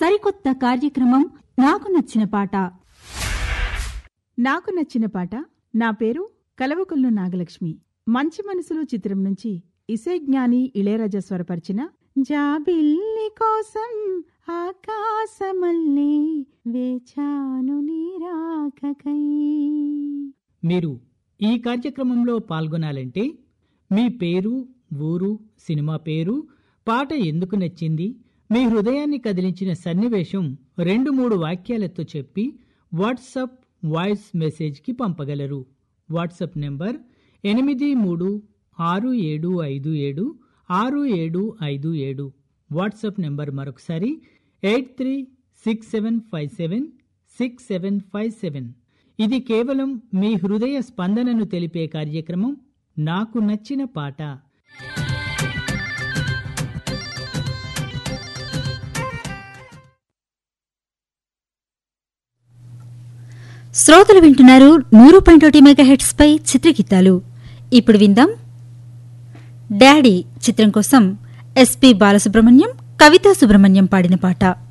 సరికొత్త కార్యక్రమం నాకు నచ్చిన పాట నాకు నచ్చిన పాట నా పేరు కలవకొల్లు నాగలక్ష్మి మంచి మనసులు చిత్రం నుంచి ఇసేజ్ఞాని ఇళయరాజా స్వరపరిచిన జాబిల్లి కోసం ఆకాశమల్లే వేచాను నీరాకకై మీరు ఈ కార్యక్రమంలో పాల్గొనాలంటే మీ పేరు ఊరు సినిమా పేరు పాట ఎందుకు నచ్చింది మీ హృదయాన్ని కదిలించిన సన్నివేశం రెండు మూడు వాక్యాలతో చెప్పి వాట్సప్ వాయిస్ మెసేజ్కి పంపగలరు వాట్సప్ నెంబర్ ఎనిమిది మూడు ఆరు ఏడు ఐదు ఏడు ఆరు ఏడు ఐదు ఏడు వాట్సాప్ నెంబర్ మరొకసారి eight three six seven five seven six seven five seven ఇది కేవలం మీ హృదయ స్పందనను తెలిపే కార్యక్రమం నాకు నచ్చిన పాట శ్రోతలు వింటున్నారు నూరు పాయింట్ ఒకటి మెగా హెడ్స్ పై చిత్రగీతాలు ఇప్పుడు విందాం డాడీ చిత్రం కోసం ఎస్పి బాలసుబ్రహ్మణ్యం కవితా సుబ్రహ్మణ్యం పాడిన పాట